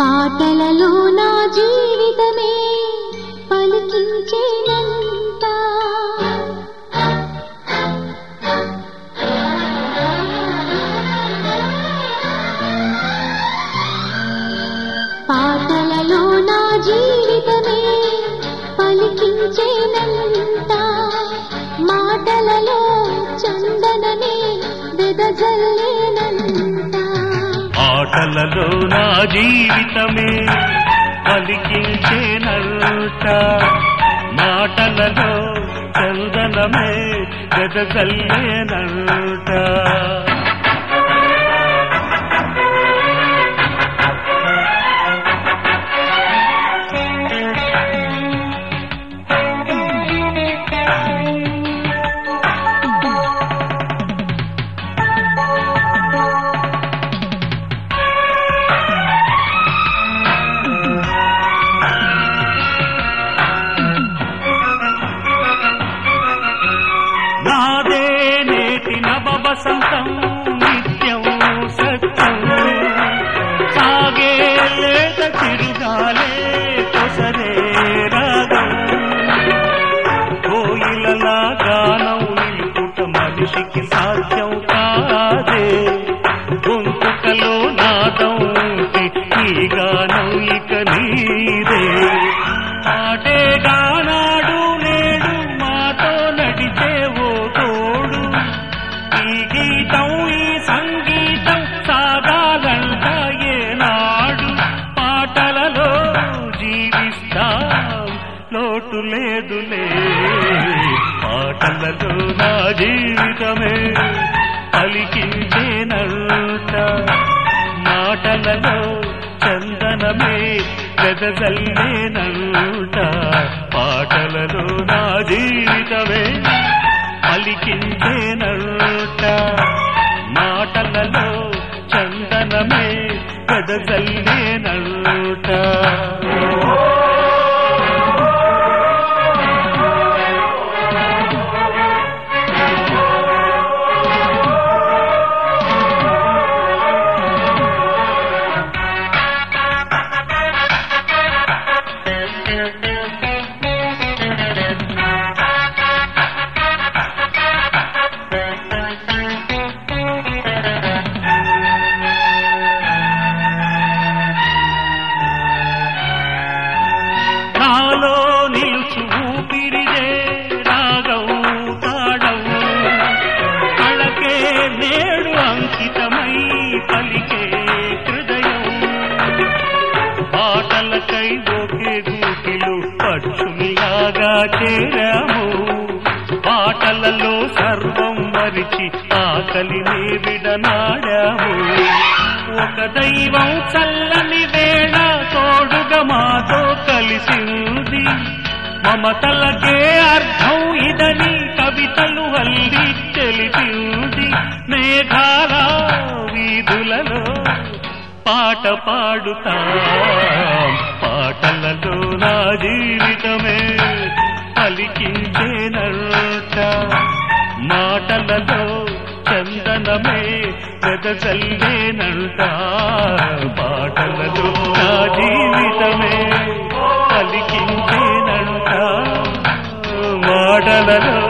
పాటలలో నా జీవితమే పలికించేనంత పాటలలో నా జీవితమే పలికించేనంత మాటలలో చందనమే వెదజల్లేనంత ఆటలలో నా జీవితమే పలికించేనల్ట మాటలలో చందనమే గదగల్లేనంట నాదే నేటి నవ వసంతం నిత్యం సత్యం సాగే లేత చిరుగాలే కొసరే రాగం కోయిలలా గానం నిలుపుట మనిషికి సాధ్యం కాదే గొంతుకలో నాదం ఉంటే ఈ గానం ఇక నీదే ఆటే గానాడు నేడు మాతో నడిచే ఓ తోడు ఈ గీతం ఈ సంగీతం సాగాలంట ఏనాడు పాటలలో జీవిస్తాం లోటు లేదులే పాటలలో నా జీవితమే పలికించేనంట మాటలలో చందనమే వెదజల్లేనంట పాటలలో నా జీవితమే పలికించేనంట మాటలలో చందనమే వెదజల్లేనంట నాలో నిలుచు ఊపిరిదే రాగం తాడం కళకే నేడు అంకితమై పలికే హృదయం పాటలకై ఒకే గూటిలో పక్షుల్లాగా చేరాము పాటలలో సర్వం మరిచి ఆకలిని విడనాడాము ఒక దైవం చల్లని వేళ తోడుగా మాతో కలిసింది మమతలకే అర్థం ఇదని కవితలు అల్లి తెలిపింది మేఘాల వీధులలో పాట పాడుతా పాటలలో నా జీవితమే పలికించేనట మాటలలో చందనమే వెదజల్లేనంట పాటలలో నా జీవితమే పలికించేనంట మాటలలో